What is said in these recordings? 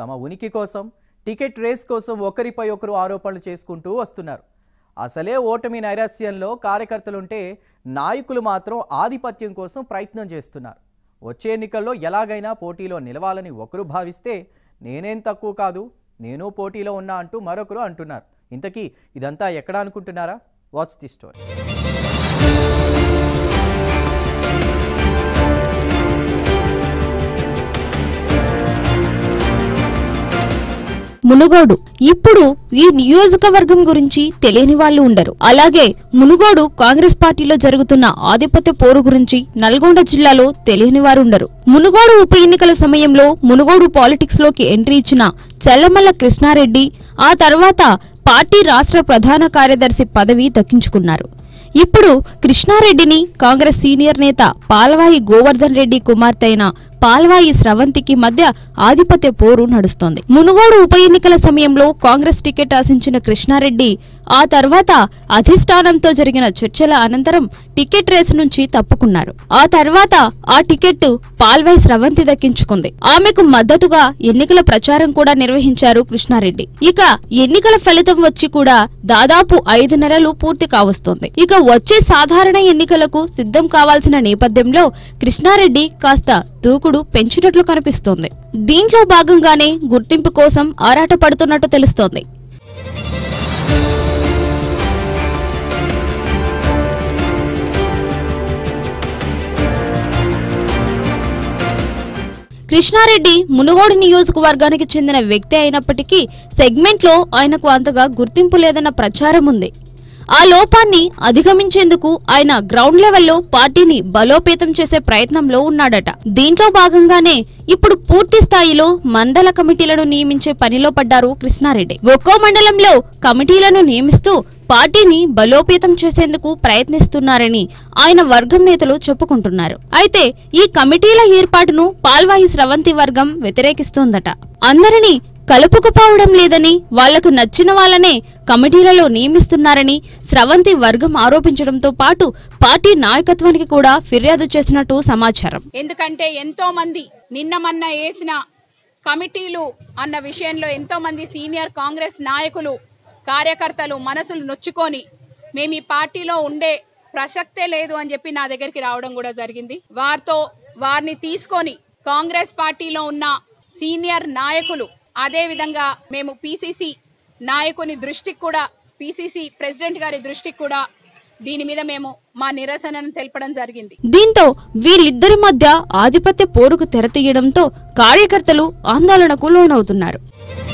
తమ ఉనికి కోసం టికెట్ రేస్ కోసం ఒకరిపై ఒకరు ఆరోపణలు చేసుకుంటూ వస్తున్నారు అసలే ఓటమి నైరాస్యంలో కార్యకర్తలుంటే నాయకులు మాత్రం ఆధిపత్యం కోసం ప్రయత్నం చేస్తున్నారు వచ్చే ఎన్నికల్లో ఎలాగైనా పోటీలో నిలవాలని ఒకరు భావిస్తే నేనేం తక్కువ కాదు నేను పోటీలో ఉన్నా అంటూ మరొకరు అంటున్నారు ఇంతకీ ఇదంతా ఎక్కడ అనుకుంటున్నారా వాచ్ ది స్టోరీ మునుగోడు ఇప్పుడు ఈ నియోజకవర్గం గురించి తెలియని వాళ్ళు ఉండరు అలాగే మునుగోడు కాంగ్రెస్ పార్టీలో జరుగుతున్న ఆధిపత్య పోరు గురించి నల్గొండ జిల్లాలో తెలియని వారు ఉండరు మునుగోడు ఉప ఎన్నికల సమయంలో మునుగోడు పాలిటిక్స్ లోకి ఎంట్రీ ఇచ్చిన చల్లమల్ల కృష్ణారెడ్డి ఆ తర్వాత పార్టీ రాష్ట్ర ప్రధాన కార్యదర్శి పదవి దక్కించుకున్నారు ఇప్పుడు కృష్ణారెడ్డిని కాంగ్రెస్ సీనియర్ నేత పాల్వాయి గోవర్ధన్ రెడ్డి కుమార్తె అయిన పాల్వాయి స్రవంతికి మధ్య ఆధిపత్య పోరు నడుస్తోంది మునుగోడు ఉప ఎన్నికల సమయంలో కాంగ్రెస్ టికెట్ ఆశించిన కృష్ణారెడ్డి ఆ తర్వాత అధిష్టానంతో జరిగిన చర్చల అనంతరం టికెట్ రేసు నుంచి తప్పుకున్నారు ఆ తర్వాత ఆ టికెట్ పాల్వాయి స్రవంతి దక్కించుకుంది ఆమెకు మద్దతుగా ఎన్నికల ప్రచారం కూడా నిర్వహించారు కృష్ణారెడ్డి ఇక ఎన్నికల ఫలితం వచ్చి కూడా దాదాపు ఐదు నెలలు పూర్తి కావస్తోంది ఇక వచ్చే సాధారణ ఎన్నికలకు సిద్ధం కావాల్సిన నేపథ్యంలో కృష్ణారెడ్డి కాస్త దూకుడు పెంచినట్లు కనిపిస్తోంది దీంట్లో భాగంగానే గుర్తింపు కోసం ఆరాటపడుతున్నట్టు తెలుస్తోంది కృష్ణారెడ్డి మునుగోడు నియోజకవర్గానికి చెందిన వ్యక్తి అయినప్పటికీ సెగ్మెంట్లో ఆయనకు అంతగా గుర్తింపు లేదన్న ప్రచారం ఉంది ఆ లోపాన్ని అధిగమించేందుకు ఆయన గ్రౌండ్ లెవెల్లో పార్టీని బలోపేతం చేసే ప్రయత్నంలో ఉన్నాడట దీంట్లో భాగంగానే ఇప్పుడు పూర్తి స్థాయిలో మండల కమిటీలను నియమించే పనిలో పడ్డారు కృష్ణారెడ్డి ఒక్కో మండలంలో కమిటీలను నియమిస్తూ పార్టీని బలోపేతం చేసేందుకు ప్రయత్నిస్తున్నారని ఆయన వర్గం నేతలు చెప్పుకుంటున్నారు అయితే ఈ కమిటీల ఏర్పాటును పాల్వాయి స్రవంతి వర్గం వ్యతిరేకిస్తోందట అందరినీ కలుపుకుపోవడం లేదని వాళ్లకు నచ్చిన వాళ్ళనే కమిటీలలో నియమిస్తున్నారని స్రవంతి వర్గం ఆరోపించడంతో పాటు పార్టీ నాయకత్వానికి కూడా ఫిర్యాదు చేసినట్టు సమాచారం ఎందుకంటే ఎంతో మంది నిన్న మొన్న వేసిన కమిటీలు అన్న విషయంలో ఎంతో మంది సీనియర్ కాంగ్రెస్ నాయకులు కార్యకర్తలు మనసులు నొచ్చుకొని మేము ఈ పార్టీలో ఉండే ప్రసక్తే లేదు అని చెప్పి నా దగ్గరికి రావడం కూడా జరిగింది వారితో వారిని తీసుకొని కాంగ్రెస్ పార్టీలో ఉన్న సీనియర్ నాయకులు అదే విధంగా మేము పిసిసి నాయకుని దృష్టికి కూడా పిసిసి ప్రెసిడెంట్ గారి దృష్టికి కూడా దీని మీద మేము మా నిరసనను తెలపడం జరిగింది దీంతో వీళ్ళిద్దరి మధ్య ఆధిపత్య పోరుకు తెరతీయడంతో కార్యకర్తలు ఆందోళనకు లోనవుతున్నారు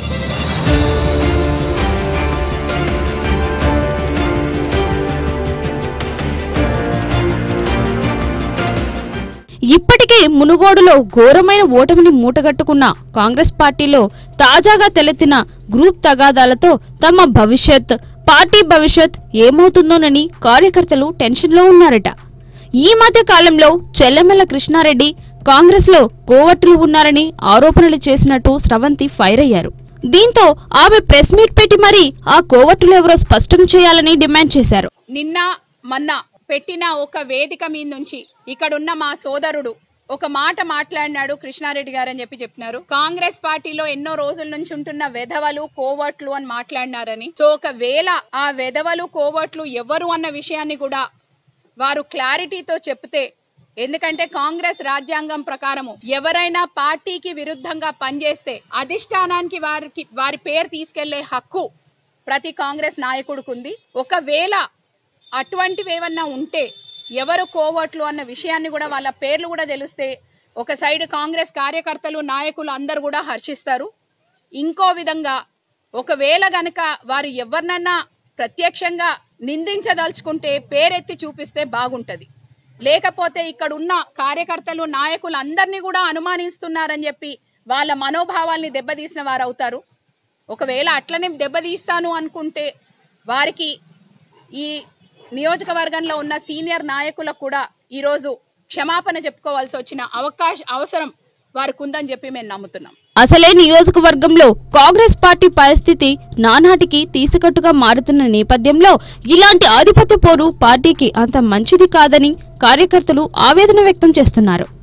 ఇప్పటికే మునుగోడులో ఘోరమైన ఓటమిని మూటగట్టుకున్న కాంగ్రెస్ పార్టీలో తాజాగా తలెత్తిన గ్రూప్ తగాదాలతో తమ భవిష్యత్ పార్టీ భవిష్యత్ ఏమవుతుందోనని కార్యకర్తలు టెన్షన్లో ఉన్నారట ఈ మధ్య కాలంలో చెల్లెమెల్ల కృష్ణారెడ్డి కాంగ్రెస్ లో కోవట్టులు ఉన్నారని ఆరోపణలు చేసినట్టు స్రవంతి ఫైర్ అయ్యారు దీంతో ఆమె ప్రెస్ మీట్ పెట్టి మరీ ఆ కోవట్టులు ఎవరో స్పష్టం చేయాలని డిమాండ్ చేశారు నిన్న మొన్న పెట్టిన ఒక వేదిక మీద నుంచి ఇక్కడున్న మా సోదరుడు ఒక మాట మాట్లాడినాడు కృష్ణారెడ్డి గారు అని చెప్పి చెప్పినారు కాంగ్రెస్ పార్టీలో ఎన్నో రోజుల నుంచి ఉంటున్న వెధవలు కోవట్లు అని మాట్లాడినారని సో ఒకవేళ ఆ వెధవలు కోవట్లు ఎవరు అన్న విషయాన్ని కూడా వారు క్లారిటీతో చెప్తే ఎందుకంటే కాంగ్రెస్ రాజ్యాంగం ప్రకారము ఎవరైనా పార్టీకి విరుద్ధంగా పనిచేస్తే అధిష్టానానికి వారికి వారి పేరు తీసుకెళ్లే హక్కు ప్రతి కాంగ్రెస్ నాయకుడికి ఉంది ఒకవేళ అటువంటివి ఏమన్నా ఉంటే ఎవరు కోవట్లు అన్న విషయాన్ని కూడా వాళ్ళ పేర్లు కూడా తెలిస్తే ఒక సైడ్ కాంగ్రెస్ కార్యకర్తలు నాయకులు అందరు కూడా హర్షిస్తారు ఇంకో విధంగా ఒకవేళ గనక వారు ఎవరినన్నా ప్రత్యక్షంగా నిందించదలుచుకుంటే పేరెత్తి చూపిస్తే బాగుంటది లేకపోతే ఇక్కడ ఉన్న కార్యకర్తలు నాయకులు అందరినీ కూడా అనుమానిస్తున్నారని చెప్పి వాళ్ళ మనోభావాల్ని దెబ్బతీసిన వారు అవుతారు ఒకవేళ అట్లనే దెబ్బతీస్తాను అనుకుంటే వారికి ఈ నియోజకవర్గంలో ఉన్న సీనియర్ నాయకులకు కూడా ఈరోజు క్షమాపణ చెప్పుకోవాల్సి వచ్చిన అవకాశ అవసరం వారికి ఉందని చెప్పి మేము నమ్ముతున్నాం అసలే నియోజకవర్గంలో కాంగ్రెస్ పార్టీ పరిస్థితి నానాటికి తీసికట్టుగా మారుతున్న నేపథ్యంలో ఇలాంటి ఆధిపత్య పోరు పార్టీకి అంత మంచిది కాదని కార్యకర్తలు ఆవేదన వ్యక్తం చేస్తున్నారు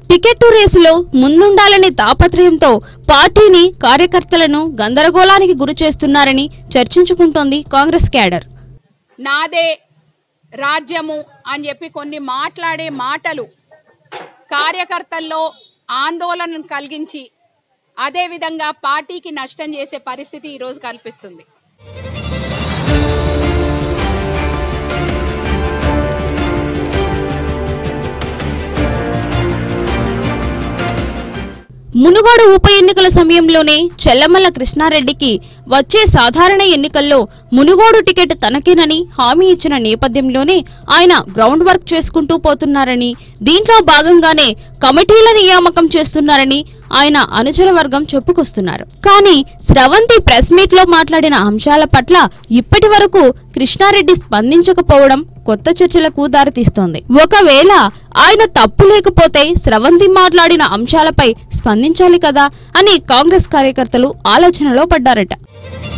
టికెట్టు రేసులో ముందుండాలనే తాపత్రయంతో పార్టీని కార్యకర్తలను గందరగోళానికి గురి చేస్తున్నారని చర్చించుకుంటోంది కాంగ్రెస్ క్యాడర్ నాదే రాజ్యము అని చెప్పి కొన్ని మాట్లాడే మాటలు కార్యకర్తల్లో ఆందోళన కలిగించి అదేవిధంగా పార్టీకి నష్టం చేసే పరిస్థితి ఈరోజు కల్పిస్తుంది మునుగోడు ఉప ఎన్నికల సమయంలోనే చెల్లమల్ల కృష్ణారెడ్డికి వచ్చే సాధారణ ఎన్నికల్లో మునుగోడు టికెట్ తనకేనని హామీ ఇచ్చిన నేపథ్యంలోనే ఆయన గ్రౌండ్ వర్క్ చేసుకుంటూ పోతున్నారని దీంట్లో భాగంగానే కమిటీల నియామకం చేస్తున్నారని ఆయన అనుచర వర్గం చెప్పుకొస్తున్నారు కానీ స్రవంతి ప్రెస్ మీట్ లో మాట్లాడిన అంశాల పట్ల ఇప్పటి వరకు కృష్ణారెడ్డి స్పందించకపోవడం కొత్త చర్చలకు దారితీస్తోంది ఒకవేళ ఆయన తప్పు లేకపోతే స్రవంతి మాట్లాడిన అంశాలపై స్పందించాలి కదా అని కాంగ్రెస్ కార్యకర్తలు ఆలోచనలో పడ్డారట